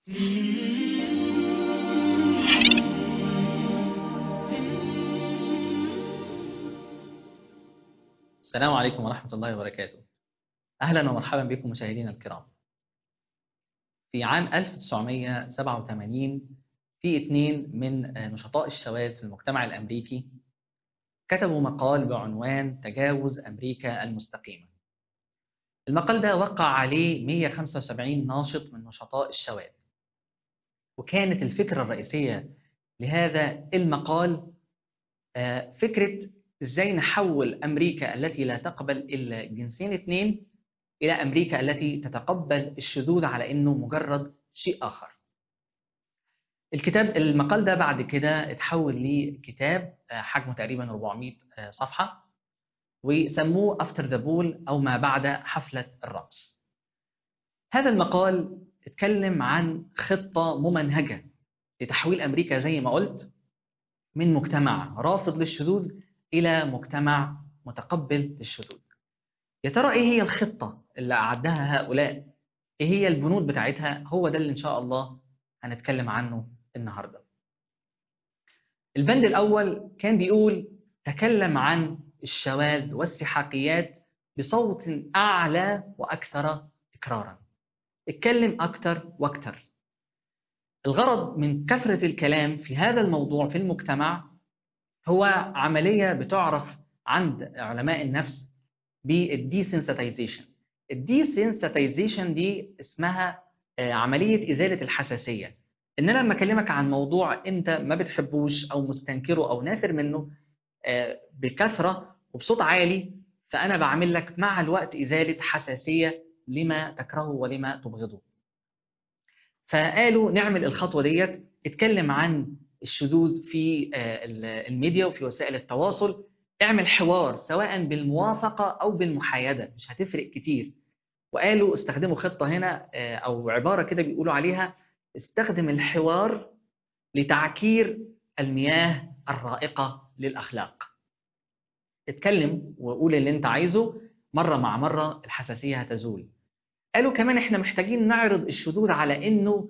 السلام عليكم ورحمة الله وبركاته أهلا ومرحبا بكم مشاهدينا الكرام في عام 1987 في اثنين من نشطاء الشواذ في المجتمع الأمريكي كتبوا مقال بعنوان تجاوز أمريكا المستقيمة المقال ده وقع عليه 175 ناشط من نشطاء الشواذ وكانت الفكرة الرئيسية لهذا المقال فكرة ازاي نحول امريكا التي لا تقبل الا جنسين اثنين الى امريكا التي تتقبل الشذوذ على انه مجرد شيء اخر. الكتاب المقال ده بعد كده اتحول لكتاب حجمه تقريبا 400 صفحه وسموه افتر ذا بول او ما بعد حفله الرقص. هذا المقال اتكلم عن خطه ممنهجه لتحويل امريكا زي ما قلت من مجتمع رافض للشذوذ الى مجتمع متقبل للشذوذ. يا ترى ايه هي الخطه اللي اعدها هؤلاء؟ ايه هي البنود بتاعتها؟ هو ده اللي ان شاء الله هنتكلم عنه النهارده. البند الاول كان بيقول تكلم عن الشواذ والسحاقيات بصوت اعلى واكثر تكرارا. اتكلم اكثر واكثر. الغرض من كثره الكلام في هذا الموضوع في المجتمع هو عملية بتعرف عند علماء النفس بالديسنسيتايزيشن الديسنسيتايزيشن دي اسمها عملية إزالة الحساسية إن أنا لما أكلمك عن موضوع أنت ما بتحبوش أو مستنكره أو نافر منه بكثرة وبصوت عالي فأنا بعمل لك مع الوقت إزالة حساسية لما تكرهه ولما تبغضه فقالوا نعمل الخطوة ديت اتكلم عن الشذوذ في الميديا وفي وسائل التواصل اعمل حوار سواء بالموافقة أو بالمحايدة مش هتفرق كتير وقالوا استخدموا خطة هنا أو عبارة كده بيقولوا عليها استخدم الحوار لتعكير المياه الرائقة للأخلاق اتكلم وقول اللي انت عايزه مرة مع مرة الحساسية هتزول قالوا كمان احنا محتاجين نعرض الشذوذ على انه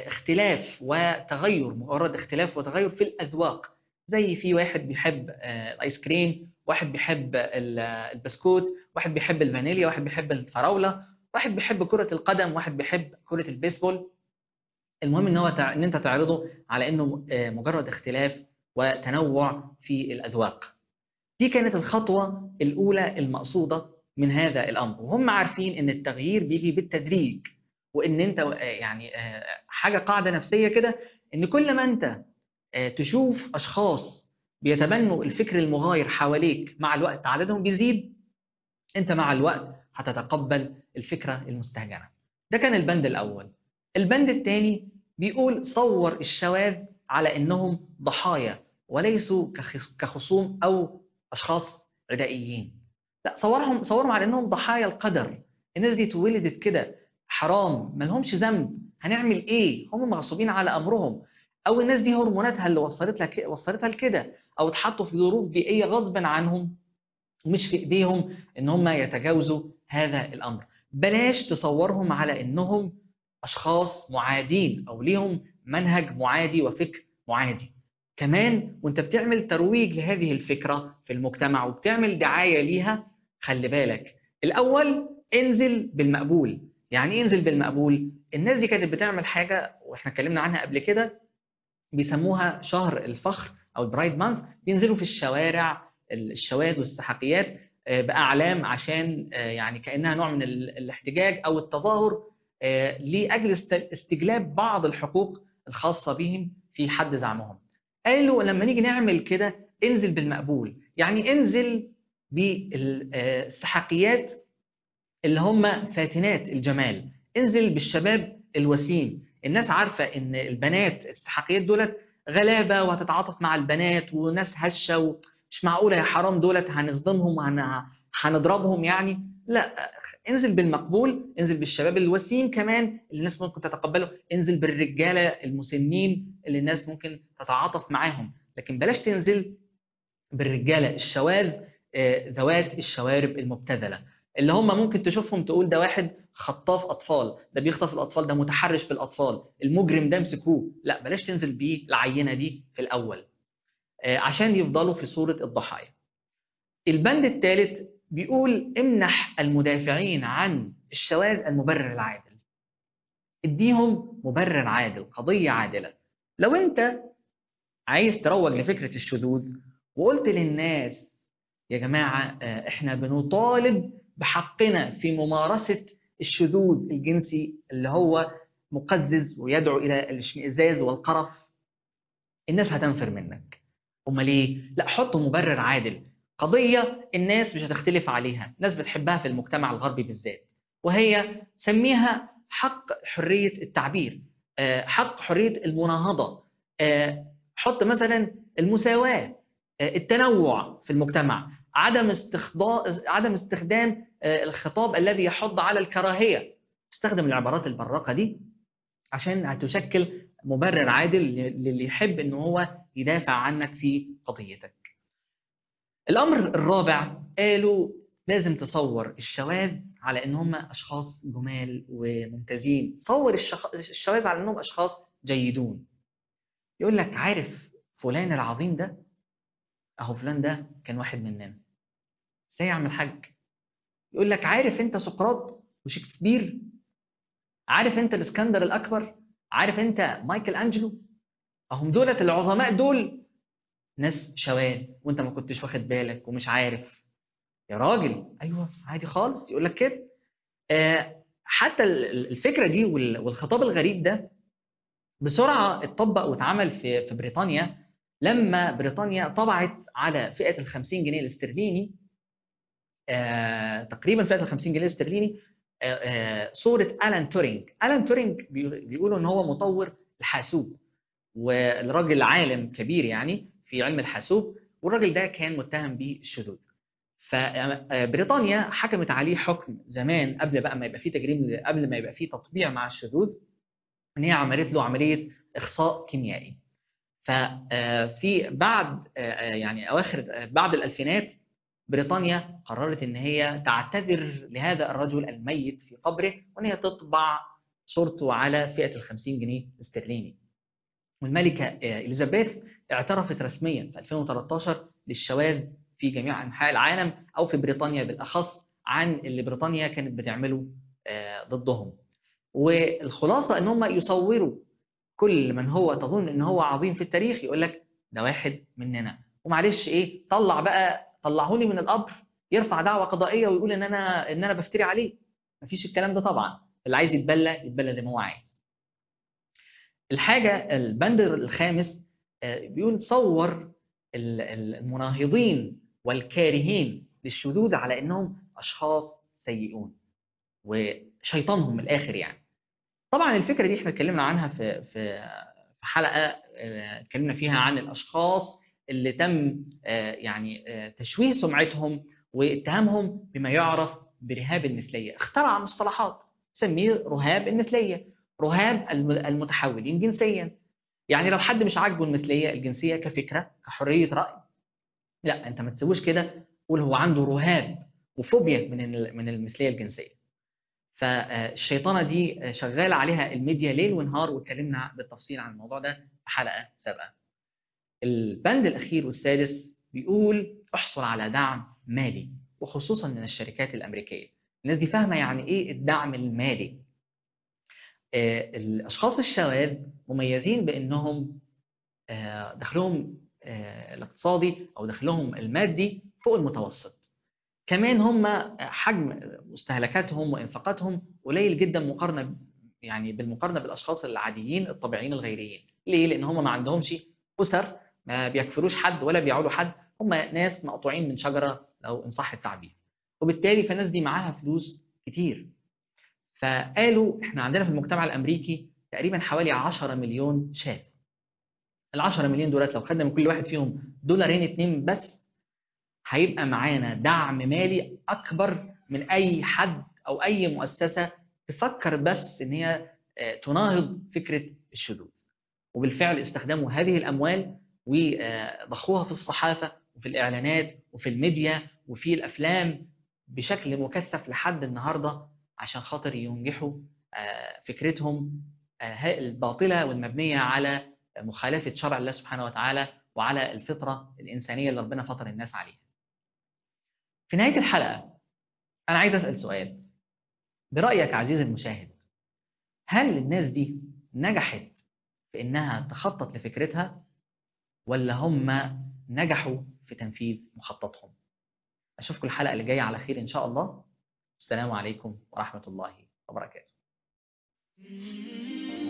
اختلاف وتغير مجرد اختلاف وتغير في الاذواق زي في واحد بيحب الايس كريم واحد بيحب البسكوت واحد بيحب الفانيليا واحد بيحب الفراوله واحد بيحب كره القدم واحد بيحب كره البيسبول المهم ان هو ان انت تعرضه على انه مجرد اختلاف وتنوع في الاذواق دي كانت الخطوه الاولى المقصوده من هذا الامر وهم عارفين ان التغيير بيجي بالتدريج وان انت يعني حاجه قاعده نفسيه كده ان كل ما انت تشوف اشخاص بيتبنوا الفكر المغاير حواليك مع الوقت عددهم بيزيد انت مع الوقت هتتقبل الفكره المستهجنه ده كان البند الاول البند الثاني بيقول صور الشواذ على انهم ضحايا وليسوا كخصوم او اشخاص عدائيين لا صورهم صورهم على انهم ضحايا القدر الناس دي اتولدت كده حرام ما لهمش ذنب هنعمل ايه هم مغصوبين على امرهم او الناس دي هرموناتها اللي وصلت لها وصلتها لكده او اتحطوا في ظروف بيئيه غصبا عنهم ومش في ايديهم ان هم يتجاوزوا هذا الامر بلاش تصورهم على انهم اشخاص معادين او ليهم منهج معادي وفكر معادي كمان وانت بتعمل ترويج لهذه الفكره في المجتمع وبتعمل دعايه ليها خلي بالك الاول انزل بالمقبول يعني ايه انزل بالمقبول الناس دي كانت بتعمل حاجه واحنا اتكلمنا عنها قبل كده بيسموها شهر الفخر او البرايد مانث بينزلوا في الشوارع الشواذ والسحاقيات باعلام عشان يعني كانها نوع من الاحتجاج او التظاهر لاجل استجلاب بعض الحقوق الخاصه بهم في حد زعمهم قالوا لما نيجي نعمل كده انزل بالمقبول يعني انزل بالسحاقيات اللي هم فاتنات الجمال انزل بالشباب الوسيم الناس عارفة ان البنات السحاقيات دولت غلابة وهتتعاطف مع البنات وناس هشة ومش معقولة يا حرام دولت هنصدمهم وهنضربهم يعني لا انزل بالمقبول انزل بالشباب الوسيم كمان اللي الناس ممكن تتقبله انزل بالرجالة المسنين اللي الناس ممكن تتعاطف معاهم لكن بلاش تنزل بالرجالة الشواذ ذوات الشوارب المبتذلة اللي هم ممكن تشوفهم تقول ده واحد خطاف اطفال ده بيخطف الاطفال ده متحرش بالاطفال المجرم ده امسكوه لا بلاش تنزل بيه العينه دي في الاول آه، عشان يفضلوا في صوره الضحايا البند الثالث بيقول امنح المدافعين عن الشواذ المبرر العادل اديهم مبرر عادل قضيه عادله لو انت عايز تروج لفكره الشذوذ وقلت للناس يا جماعه آه، احنا بنطالب بحقنا في ممارسه الشذوذ الجنسي اللي هو مقزز ويدعو الى الاشمئزاز والقرف الناس هتنفر منك امال ايه لا حط مبرر عادل قضيه الناس مش هتختلف عليها الناس بتحبها في المجتمع الغربي بالذات وهي سميها حق حريه التعبير آه، حق حريه المناهضه آه، حط مثلا المساواه آه، التنوع في المجتمع عدم استخدام عدم استخدام آه، الخطاب الذي يحض على الكراهيه استخدم العبارات البراقه دي عشان هتشكل مبرر عادل للي يحب ان هو يدافع عنك في قضيتك الامر الرابع قالوا لازم تصور الشواذ على ان هم اشخاص جمال وممتازين صور الشخ... الشواذ على انهم اشخاص جيدون يقول لك عارف فلان العظيم ده اهو فلان ده كان واحد مننا ازاي يعمل حاج يقول لك عارف انت سقراط وشكسبير عارف انت الاسكندر الاكبر عارف انت مايكل انجلو اهم دولت العظماء دول ناس شواذ وانت ما كنتش واخد بالك ومش عارف يا راجل ايوه عادي خالص يقول لك كده آه حتى الفكره دي والخطاب الغريب ده بسرعه اتطبق واتعمل في في بريطانيا لما بريطانيا طبعت على فئه ال 50 جنيه الاسترليني آه تقريبا فئه ال 50 جنيه الاسترليني آه آه صوره الان تورينج الان تورينج بيقولوا ان هو مطور الحاسوب والراجل عالم كبير يعني في علم الحاسوب والراجل ده كان متهم بالشذوذ فبريطانيا حكمت عليه حكم زمان قبل بقى ما يبقى فيه تجريم قبل ما يبقى فيه تطبيع مع الشذوذ ان هي عملت له عمليه اخصاء كيميائي ففي بعد يعني اواخر بعد الالفينات بريطانيا قررت ان هي تعتذر لهذا الرجل الميت في قبره وان هي تطبع صورته على فئه ال 50 جنيه استرليني والملكه اليزابيث اعترفت رسميا في 2013 للشواذ في جميع انحاء العالم او في بريطانيا بالاخص عن اللي بريطانيا كانت بتعمله ضدهم والخلاصه ان هم يصوروا كل من هو تظن ان هو عظيم في التاريخ يقول لك ده واحد مننا ومعلش ايه طلع بقى طلعه لي من القبر يرفع دعوه قضائيه ويقول ان انا ان انا بفتري عليه مفيش الكلام ده طبعا اللي عايز يتبلى يتبلى زي ما هو عايز الحاجه البند الخامس بيقول صور المناهضين والكارهين للشذوذ على انهم اشخاص سيئون وشيطانهم من الاخر يعني طبعا الفكره دي احنا اتكلمنا عنها في في حلقه اتكلمنا فيها عن الاشخاص اللي تم يعني تشويه سمعتهم واتهامهم بما يعرف برهاب المثليه اخترع مصطلحات سميه رهاب المثليه رهاب المتحولين جنسيا يعني لو حد مش عاجبه المثليه الجنسيه كفكره كحريه راي لا انت ما تسيبوش كده قول هو عنده رهاب وفوبيا من من المثليه الجنسيه فالشيطانه دي شغاله عليها الميديا ليل ونهار واتكلمنا بالتفصيل عن الموضوع ده في حلقه سابقه البند الاخير والسادس بيقول احصل على دعم مالي وخصوصا من الشركات الامريكيه الناس دي فاهمه يعني ايه الدعم المالي الاشخاص الشواذ مميزين بانهم دخلهم الاقتصادي او دخلهم المادي فوق المتوسط كمان هم حجم مستهلكاتهم وانفاقاتهم قليل جدا مقارنه يعني بالمقارنه بالاشخاص العاديين الطبيعيين الغيريين ليه لان هم ما عندهمش اسر ما بيكفروش حد ولا بيعولوا حد هم ناس مقطوعين من شجره لو ان صح التعبير وبالتالي فالناس دي معاها فلوس كتير فقالوا احنا عندنا في المجتمع الامريكي تقريبا حوالي 10 مليون شاب ال 10 مليون دولار لو خدنا من كل واحد فيهم دولارين اتنين بس هيبقى معانا دعم مالي اكبر من اي حد او اي مؤسسه تفكر بس ان هي تناهض فكره الشذوذ وبالفعل استخدموا هذه الاموال وضخوها في الصحافه وفي الاعلانات وفي الميديا وفي الافلام بشكل مكثف لحد النهارده عشان خاطر ينجحوا آه، فكرتهم آه، الباطلة والمبنية على مخالفة شرع الله سبحانه وتعالى وعلى الفطرة الإنسانية اللي ربنا فطر الناس عليها في نهاية الحلقة أنا عايز أسأل سؤال برأيك عزيزي المشاهد هل الناس دي نجحت في إنها تخطط لفكرتها ولا هم نجحوا في تنفيذ مخططهم أشوفكم الحلقة اللي جاية على خير إن شاء الله السلام عليكم ورحمة الله وبركاته